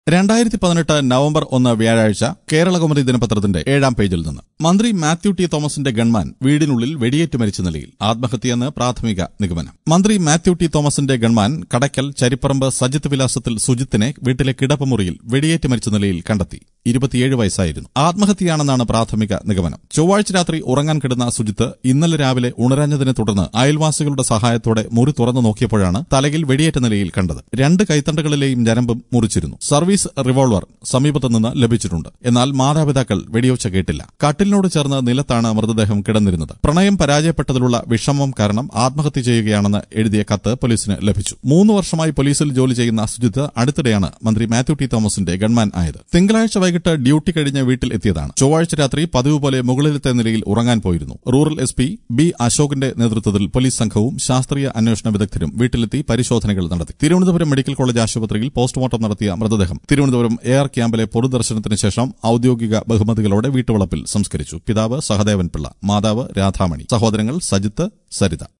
രണ്ടായിരത്തി പതിനെട്ട് നവംബർ ഒന്ന് വ്യാഴാഴ്ച കേരളകുമരി ദിനപത്രത്തിന്റെ ഏഴാം പേജിൽ നിന്ന് മന്ത്രി മാത്യു ടി തോമസിന്റെ ഗൺമാൻ വീടിനുള്ളിൽ വെടിയേറ്റ് മരിച്ച നിലയിൽ ആത്മഹത്യയെന്ന് പ്രാഥമിക നിഗമനം മന്ത്രി മാത്യു ടി തോമസിന്റെ ഗൺമാൻ കടയ്ക്കൽ ചരിപ്പറമ്പ് സജിത്ത് വിലാസത്തിൽ സുജിത്തിനെ വീട്ടിലെ കിടപ്പുമുറിയിൽ വെടിയേറ്റ് മരിച്ച നിലയിൽ കണ്ടെത്തി ഇരുപത്തിയേഴ് വയസ്സായിരുന്നു ആത്മഹത്യയാണെന്നാണ് പ്രാഥമിക നിഗമനം ചൊവ്വാഴ്ച രാത്രി ഉറങ്ങാൻ കിടന്ന സുജിത്ത് ഇന്നലെ രാവിലെ ഉണരഞ്ഞതിനെ തുടർന്ന് അയൽവാസികളുടെ സഹായത്തോടെ മുറി തുറന്നു നോക്കിയപ്പോഴാണ് തലയിൽ വെടിയേറ്റ നിലയിൽ കണ്ടത് രണ്ട് കൈത്തണ്ടകളിലെയും ഞരമ്പും മുറിച്ചിരുന്നു സർവീസ് റിവോൾവർ സമീപത്ത് നിന്ന് ലഭിച്ചിട്ടുണ്ട് എന്നാൽ മാതാപിതാക്കൾ വെടിയൊച്ച കേട്ടില്ല കട്ടിലിനോട് ചേർന്ന് നിലത്താണ് മൃതദേഹം കിടന്നിരുന്നത് പ്രണയം പരാജയപ്പെട്ടതിലുള്ള വിഷമം കാരണം ആത്മഹത്യ ചെയ്യുകയാണെന്ന് എഴുതിയ കത്ത് പോലീസിന് ലഭിച്ചു മൂന്ന് വർഷമായി പോലീസിൽ ജോലി ചെയ്യുന്ന സുജിത്ത് അടുത്തിടെയാണ് മന്ത്രി മാത്യു ടി തോമസിന്റെ ഗൺമാൻ ആയത് തിങ്കളാഴ്ച വൈകിട്ട് ഡ്യൂട്ടി കഴിഞ്ഞ് വീട്ടിൽ എത്തിയതാണ് ചൊവ്വാഴ്ച രാത്രി പതിവ് പോലെ മുകളിലത്തെ നിലയിൽ ഉറങ്ങാൻ പോയിരുന്നു റൂറൽ എസ് പി ബി അശോകിന്റെ നേതൃത്വത്തിൽ പോലീസ് സംഘവും ശാസ്ത്രീയ അന്വേഷണ വിദഗ്ധരും വീട്ടിലെത്തി പരിശോധനകൾ നടത്തി തിരുവനന്തപുരം മെഡിക്കൽ കോളേജ് ആശുപത്രിയിൽ പോസ്റ്റ്മോർട്ടം നടത്തിയ മൃതദേഹം തിരുവനന്തപുരം എയർ ക്യാമ്പിലെ പൊതുദർശനത്തിന് ശേഷം ഔദ്യോഗിക ബഹുമതികളോടെ വീട്ടുവളപ്പിൽ സംസ്കരിച്ചു പിതാവ് സഹദേവൻ പിള്ള മാതാവ് രാധാമണി സഹോദരങ്ങൾ സജിത്ത് സരിത